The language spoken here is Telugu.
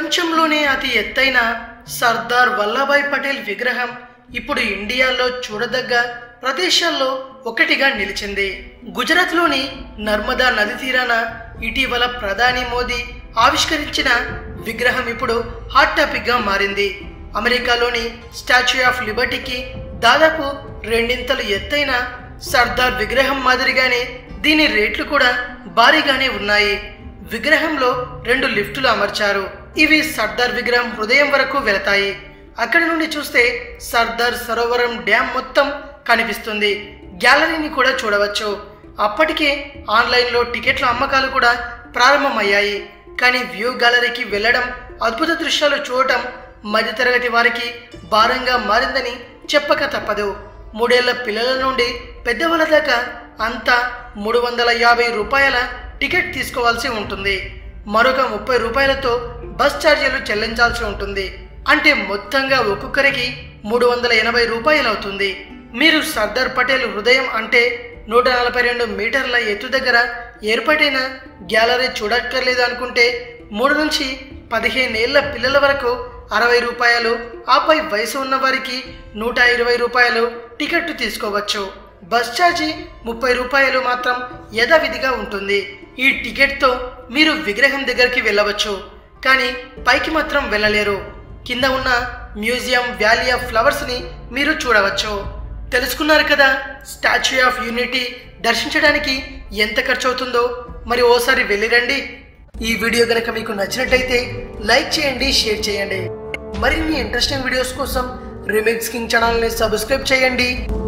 ప్రపంచంలోనే అతి ఎత్తైన సర్దార్ వల్లభాయ్ పటేల్ విగ్రహం ఇప్పుడు ఇండియాలో చూడదగ్గ ప్రదేశాల్లో ఒకటిగా నిలిచింది గుజరాత్లోని నర్మదా నది తీరాన ఇటీవల ప్రధాని మోదీ ఆవిష్కరించిన విగ్రహం ఇప్పుడు హాట్ టాపిక్ గా మారింది అమెరికాలోని స్టాచ్యూ ఆఫ్ లిబర్టీకి దాదాపు రెండింతలు ఎత్తైన సర్దార్ విగ్రహం మాదిరిగానే దీని రేట్లు కూడా భారీగానే ఉన్నాయి విగ్రహంలో రెండు లిఫ్టులు అమర్చారు ఇవి సర్దార్ విగ్రహం హృదయం వరకు వెళతాయి అక్కడి నుండి చూస్తే సర్దార్ సరోవరం డ్యామ్ మొత్తం కనిపిస్తుంది గ్యాలరీని కూడా చూడవచ్చు అప్పటికే ఆన్లైన్లో టికెట్ల అమ్మకాలు కూడా ప్రారంభమయ్యాయి కానీ వ్యూ గ్యాలరీకి వెళ్ళడం అద్భుత దృశ్యాలు చూడటం మధ్యతరగతి వారికి భారంగా మారిందని చెప్పక తప్పదు మూడేళ్ల పిల్లల నుండి పెద్దవాళ్ళ దాకా అంతా మూడు వందల యాభై రూపాయల టికెట్ తీసుకోవాల్సి ఉంటుంది మరొక ముప్పై రూపాయలతో బస్ ఛార్జీలు చెల్లించాల్సి ఉంటుంది అంటే మొత్తంగా ఒక్కొక్కరికి మూడు వందల ఎనభై రూపాయలు అవుతుంది మీరు సర్దార్ పటేల్ హృదయం అంటే నూట నలభై రెండు మీటర్ల ఎత్తు దగ్గర ఏర్పాటైన గ్యాలరీ చూడక్కర్లేదు అనుకుంటే మూడు నుంచి పదిహేనేళ్ల పిల్లల వరకు అరవై రూపాయలు ఆపై వయసు ఉన్న వారికి నూట ఇరవై రూపాయలు టికెట్ తీసుకోవచ్చు బస్ ఛార్జీ ముప్పై రూపాయలు మాత్రం యథావిధిగా ఉంటుంది ఈ టికెట్తో మీరు విగ్రహం దగ్గరికి వెళ్ళవచ్చు కానీ పైకి మాత్రం వెళ్ళలేరు కింద ఉన్న మ్యూజియం వ్యాలీ ఆఫ్ ఫ్లవర్స్ని మీరు చూడవచ్చు తెలుసుకున్నారు కదా స్టాచ్యూ ఆఫ్ యూనిటీ దర్శించడానికి ఎంత ఖర్చు అవుతుందో మరి ఓసారి వెళ్ళిరండి ఈ వీడియో గనక మీకు నచ్చినట్లయితే లైక్ చేయండి షేర్ చేయండి మరిన్ని ఇంట్రెస్టింగ్ వీడియోస్ కోసం రిమిక్స్ కింగ్ ఛానల్ని సబ్స్క్రైబ్ చేయండి